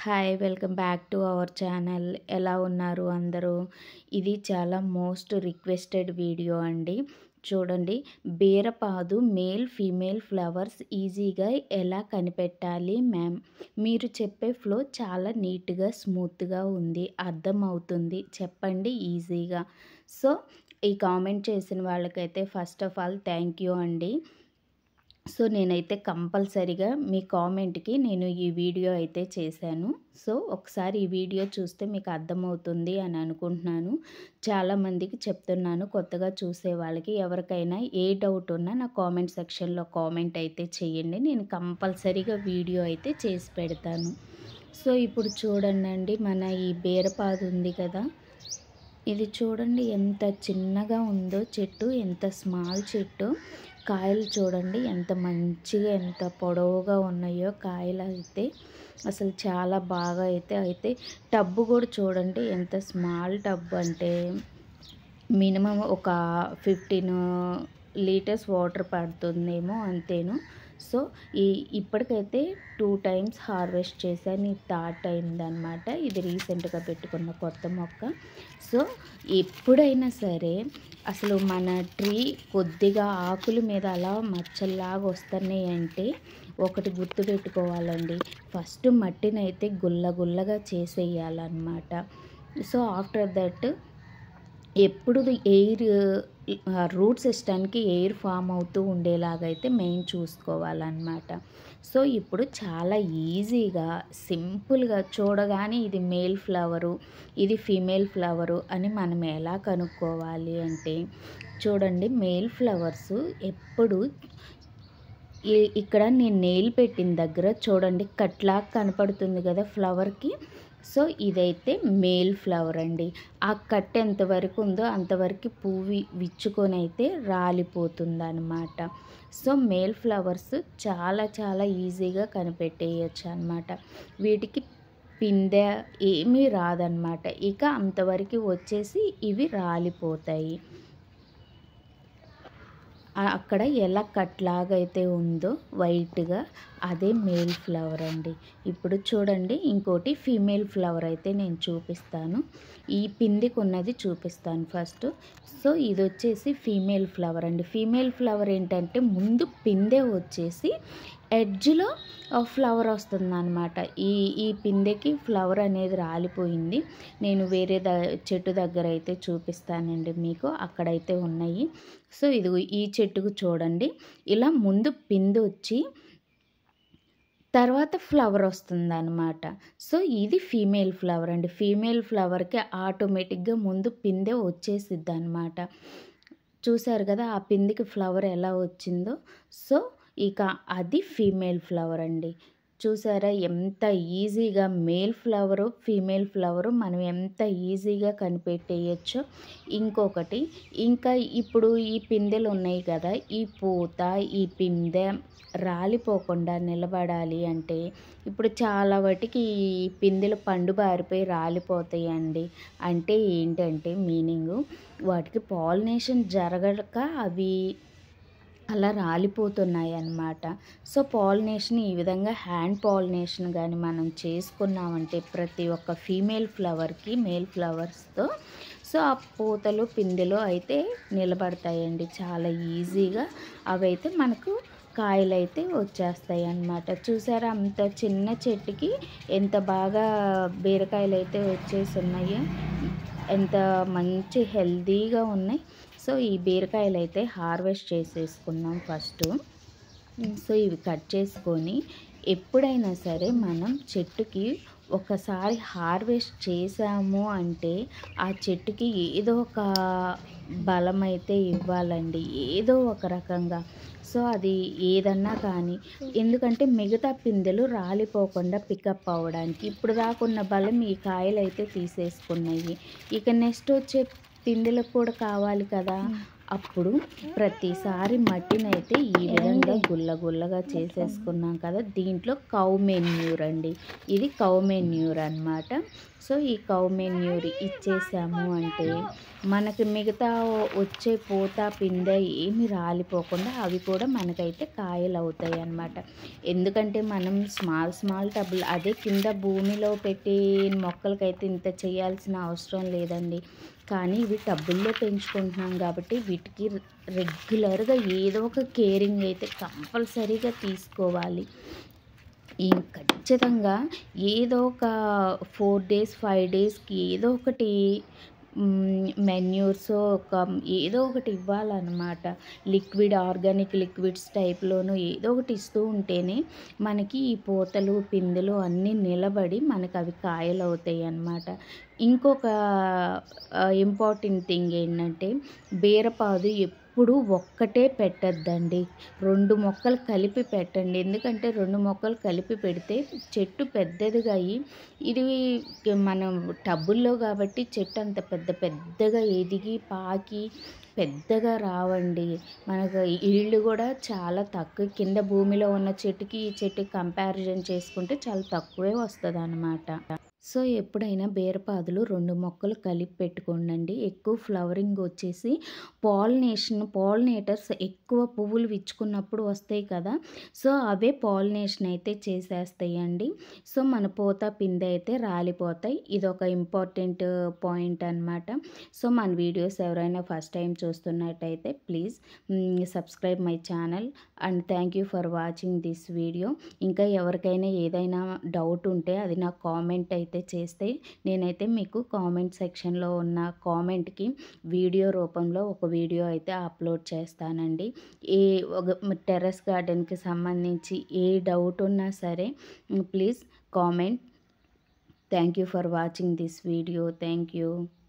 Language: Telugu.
hi welcome back to our channel ఎలా ఉన్నారు అందరూ ఇది చాలా మోస్ట్ రిక్వెస్టెడ్ వీడియో అండి చూడండి బీరపాదు మేల్ ఫీమేల్ ఫ్లవర్స్ ఈజీగా ఎలా కనిపెట్టాలి మ్యామ్ మీరు చెప్పే ఫ్లో చాలా నీట్గా స్మూత్గా ఉంది అర్థమవుతుంది చెప్పండి ఈజీగా సో ఈ కామెంట్ చేసిన వాళ్ళకైతే first of all thank you అండి సో నేనైతే కంపల్సరీగా మీ కామెంట్కి నేను ఈ వీడియో అయితే చేశాను సో ఒకసారి ఈ వీడియో చూస్తే మీకు అర్థమవుతుంది అని అనుకుంటున్నాను చాలామందికి చెప్తున్నాను కొత్తగా చూసే వాళ్ళకి ఎవరికైనా ఏ డౌట్ ఉన్నా నా కామెంట్ సెక్షన్లో కామెంట్ అయితే చేయండి నేను కంపల్సరీగా వీడియో అయితే చేసి పెడతాను సో ఇప్పుడు చూడండి మన ఈ బీరపాదు ఉంది కదా ఇది చూడండి ఎంత చిన్నగా ఉందో చెట్టు ఎంత స్మాల్ చెట్టు కాయలు చూడండి ఎంత మంచిగా ఎంత పొడవుగా ఉన్నాయో కాయలు అయితే అసలు చాలా బాగా అయితే అయితే టబ్బు కూడా చూడండి ఎంత స్మాల్ టబ్ అంటే మినిమం ఒక ఫిఫ్టీన్ లీటర్స్ వాటర్ పడుతుందేమో అంతేను సో ఈ ఇప్పటికైతే టూ టైమ్స్ హార్వెస్ట్ చేశాను ఇది థర్డ్ అయిందనమాట ఇది రీసెంట్గా పెట్టుకున్న కొత్త మొక్క సో ఎప్పుడైనా సరే అసలు మన ట్రీ కొద్దిగా ఆకుల మీద అలా మచ్చల్లాగా వస్తున్నాయి అంటే ఒకటి గుర్తు పెట్టుకోవాలండి ఫస్ట్ మట్టిని అయితే గుల్ల గుల్లగా చేసేయాలన్నమాట సో ఆఫ్టర్ దట్ ఎప్పుడు ఎయిర్ రూట్ సిస్టానికి ఎయిర్ ఫామ్ అవుతూ ఉండేలాగైతే మెయిన్ చూసుకోవాలన్నమాట సో ఇప్పుడు చాలా ఈజీగా సింపుల్గా చూడగానే ఇది మేల్ ఫ్లవరు ఇది ఫీమేల్ ఫ్లవరు అని మనం ఎలా కనుక్కోవాలి అంటే చూడండి మేల్ ఫ్లవర్స్ ఎప్పుడు ఈ- ఇక్కడ నేను నెయిల్ పెట్టిన దగ్గర చూడండి కట్లా కనపడుతుంది కదా ఫ్లవర్కి సో ఇదైతే మేల్ ఫ్లవర్ అండి ఆ కట్ ఎంతవరకు ఉందో అంతవరకు పువ్వు విచ్చుకొని అయితే రాలిపోతుంది అనమాట సో మేల్ ఫ్లవర్స్ చాలా చాలా ఈజీగా కనిపెట్టేయచ్చు అనమాట వీటికి పిందె ఏమీ రాదనమాట ఇక అంతవరకు వచ్చేసి ఇవి రాలిపోతాయి ఆ- అక్కడ ఎలా కట్ లాగా అయితే ఉందో వైట్గా అదే మేల్ ఫ్లవర్ అండి ఇప్పుడు చూడండి ఇంకోటి ఫీమేల్ ఫ్లవర్ అయితే నేను చూపిస్తాను ఈ పిందికి ఉన్నది చూపిస్తాను ఫస్ట్ సో ఇది వచ్చేసి ఫీమేల్ ఫ్లవర్ అండి ఫీమేల్ ఫ్లవర్ ఏంటంటే ముందు పిందె వచ్చేసి ఎడ్జ్లో ఫ్లవర్ వస్తుంది అనమాట ఈ ఈ పిందెకి ఫ్లవర్ అనేది రాలిపోయింది నేను వేరే ద చెట్టు దగ్గర అయితే చూపిస్తానండి మీకు అక్కడైతే ఉన్నాయి సో ఇది ఈ చెట్టుకు చూడండి ఇలా ముందు పిందె వచ్చి తర్వాత ఫ్లవర్ వస్తుంది అనమాట సో ఇది ఫీమేల్ ఫ్లవర్ అండి ఫీమేల్ ఫ్లవర్కి ఆటోమేటిక్గా ముందు పిందె వచ్చేసిద్ది అనమాట చూసారు కదా ఆ పిందికి ఫ్లవర్ ఎలా వచ్చిందో సో ఇక అది ఫీమేల్ ఫ్లవర్ అండి చూసారా ఎంత ఈజీగా మేల్ ఫ్లవరు ఫీమేల్ ఫ్లవరు మనం ఎంత ఈజీగా కనిపెట్టేయచ్చో ఇంకొకటి ఇంకా ఇప్పుడు ఈ పిందెలు ఉన్నాయి కదా ఈ పూత ఈ పిందె రాలిపోకుండా నిలబడాలి అంటే ఇప్పుడు చాలా వాటికి ఈ పిందెలు పండు బారిపోయి రాలిపోతాయండి అంటే ఏంటంటే మీనింగు వాటికి పాలినేషన్ జరగక అవి అలా రాలిపోతున్నాయి అన్నమాట సో పాలినేషన్ ఈ విధంగా హ్యాండ్ పాలినేషన్ కానీ మనం చేసుకున్నామంటే ప్రతి ఒక్క ఫీమేల్ ఫ్లవర్కి మేల్ ఫ్లవర్స్తో సో ఆ పూతలు పిందెలు అయితే నిలబడతాయండి చాలా ఈజీగా అవైతే మనకు కాయలు అయితే వచ్చేస్తాయి అన్నమాట చూసారా అంత చిన్న చెట్టుకి ఎంత బాగా బీరకాయలు అయితే వచ్చేసి ఉన్నాయో ఎంత మంచి హెల్తీగా ఉన్నాయి సో ఈ బీరకాయలు అయితే హార్వెస్ట్ చేసేసుకున్నాం ఫస్ట్ సో ఇవి కట్ చేసుకొని ఎప్పుడైనా సరే మనం చెట్టుకి ఒకసారి హార్వెస్ట్ చేసాము అంటే ఆ చెట్టుకి ఏదో ఒక బలం అయితే ఇవ్వాలండి ఏదో ఒక రకంగా సో అది ఏదన్నా కానీ ఎందుకంటే మిగతా పిందెలు రాలిపోకుండా పికప్ అవ్వడానికి ఇప్పుడు దాకా ఉన్న బలం ఈ కాయలు అయితే తీసేసుకున్నాయి ఇక నెక్స్ట్ వచ్చే పిందెలకు కూడా కావాలి కదా అప్పుడు ప్రతిసారి మట్టిని అయితే ఈ విధంగా గుల్ల గుల్లగా చేసేసుకున్నాం కదా దీంట్లో కౌ మెన్యూర్ అండి ఇది కౌ మెన్యూర్ అనమాట సో ఈ కౌ మెన్యూర్ ఇచ్చేసాము అంటే మనకి మిగతా వచ్చే పూత పిందె ఏమి రాలిపోకుండా అవి కూడా మనకైతే కాయలు అవుతాయి అన్నమాట ఎందుకంటే మనం స్మాల్ స్మాల్ టబ్బులు అదే కింద భూమిలో పెట్టి మొక్కలకైతే ఇంత చేయాల్సిన అవసరం లేదండి కానీ ఇవి టబ్బుల్లో పెంచుకుంటున్నాం కాబట్టి వీటికి రెగ్యులర్గా ఏదో ఒక కేరింగ్ అయితే కంపల్సరీగా తీసుకోవాలి ఈ ఖచ్చితంగా ఏదో ఒక ఫోర్ డేస్ ఫైవ్ డేస్కి ఏదో ఒకటి మెన్యూర్స్ ఒక ఏదో ఒకటి ఇవ్వాలన్నమాట లిక్విడ్ ఆర్గానిక్ లిక్విడ్స్ టైప్లోనూ ఏదో ఒకటి ఇస్తూ ఉంటేనే మనకి ఈ పూతలు పిందెలు అన్నీ నిలబడి మనకు అవి కాయలు అవుతాయి అన్నమాట ఇంకొక ఇంపార్టెంట్ థింగ్ ఏంటంటే బీరపాదు ఎప్పుడు ఒక్కటే పెట్టద్దండి రెండు మొక్కలు కలిపి పెట్టండి ఎందుకంటే రెండు మొక్కలు కలిపి పెడితే చెట్టు పెద్దదిగా అయ్యి ఇది మనం టబ్బుల్లో కాబట్టి చెట్టు అంత పెద్ద పెద్దగా ఎదిగి పాకి పెద్దగా రావండి మనకు ఈల్డ్ కూడా చాలా తక్కువ కింద భూమిలో ఉన్న చెట్టుకి ఈ చెట్టుకి కంపారిజన్ చేసుకుంటే చాలా తక్కువే వస్తుంది అనమాట సో ఎప్పుడైనా బీరపాదులు రెండు మొక్కలు కలిపి పెట్టుకోండి ఎక్కువ ఫ్లవరింగ్ వచ్చేసి పాలినేషన్ పాలినేటర్స్ ఎక్కువ పువ్వులు విచ్చుకున్నప్పుడు వస్తాయి కదా సో అవే పాలినేషన్ అయితే చేసేస్తాయండి సో మన పూత పిందె అయితే రాలిపోతాయి ఇది ఒక ఇంపార్టెంట్ పాయింట్ అనమాట సో మన వీడియోస్ ఎవరైనా ఫస్ట్ టైం చూస్తున్నట్టయితే please subscribe my channel and thank you for watching this video ఇంకా ఎవరికైనా ఏదైనా డౌట్ ఉంటే అది నాకు కామెంట్ అయితే చేస్తే నేనైతే మీకు కామెంట్ సెక్షన్లో ఉన్న కామెంట్కి వీడియో రూపంలో ఒక వీడియో అయితే అప్లోడ్ చేస్తానండి ఏ ఒక టెర్రస్ గార్డెన్కి సంబంధించి ఏ డౌట్ ఉన్నా సరే please comment thank you for watching this video thank you